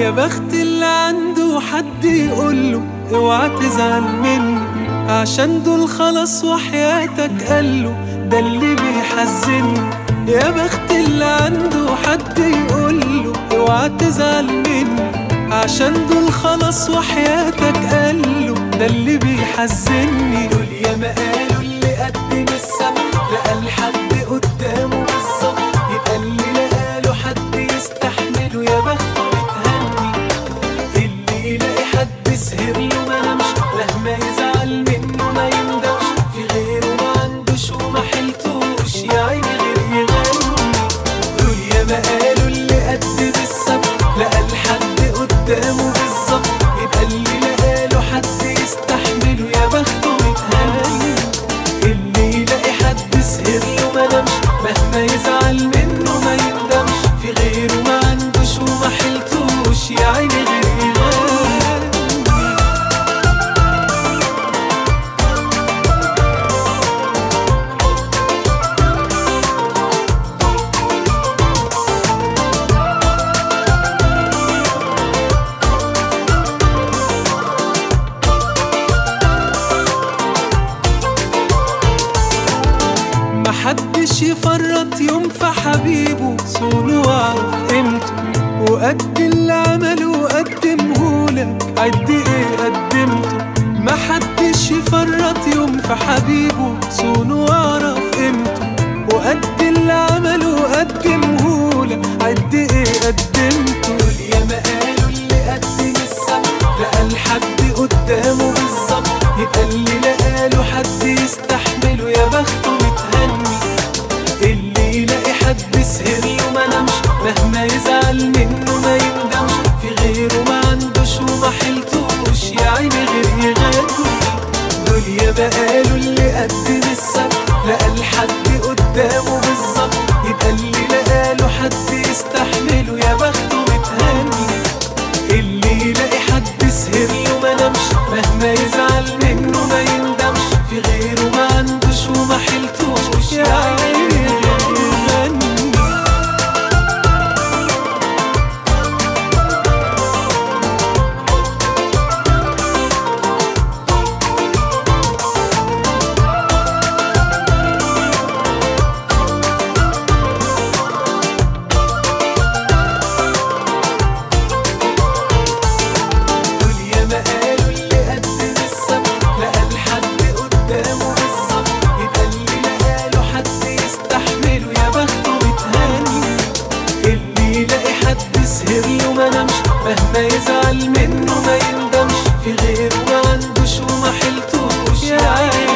يا بخت اللي عنده حد يقوله اوعى تزعل مني عشان دول خلاص وحياتك قاله ده اللي بيحزني يا بخت اللي عنده حد يقوله اوعى تزعل مني عشان دول خلاص وحياتك قاله ده اللي بيحزني دول يا ما قالوا اللي قدم السما لقى الحد قدامه بالظبط يبقى اللي لقاله حد يستحمله يا بخته متهني اللي يلاقي حد سهر له ما نامش مهما يزعل منه ما يندمش في غيره ما عندوش وما حلتوش يا عيني غير يغني دول يا ما قالوا اللي قد بالسبب لقى الحد قدامه بالظبط يبقى اللي لقاله حد يستحمله يا بخته متهني اللي يلاقي حد سهر له ما نامش مهما يزعل منه ما يندمش في غيره ما عندوش وما حلتوش يا عيني غير يغني محدش يفرط يوم في حبيبه صونه واعرف قيمته وقد اللي عمله قدمهولك عد ايه قدمته محدش يفرط يوم في حبيبه صونه واعرف قيمته وقد اللي عمله قدمهولك عد ايه قدمته دول يا ما قالوا اللي قدم السما لقى الحد قدامه بالظبط يبقى اللي لقاله حد يستحمله يا بخته متهني اللي يلاقي حد سهر له ما نامش مهما يزعل منه ما يندمش في غيره ما عندوش وما حلتوش يا عيني غير يغني دول يا بقاله اللي قد بالسبب لقى الحد قدامه بالظبط يبقى اللي لقاله حد يستحمله يا بخته متهني اللي يلاقي حد سهر له ما نامش مهما يزعل منه ما يندمش في غيره ما عندوش وما حلتوش يا عيني يغني دول يا ما قالوا اللي قدم السبب لقى الحد قدامه بالظبط يبقى اللي لقاله حد يستحمله يا بخته متهني اللي يلاقي حد سهر له ما نامش مهما يزعل منه ما يندمش في غيره ما عندوش وما حلتوش يا عيني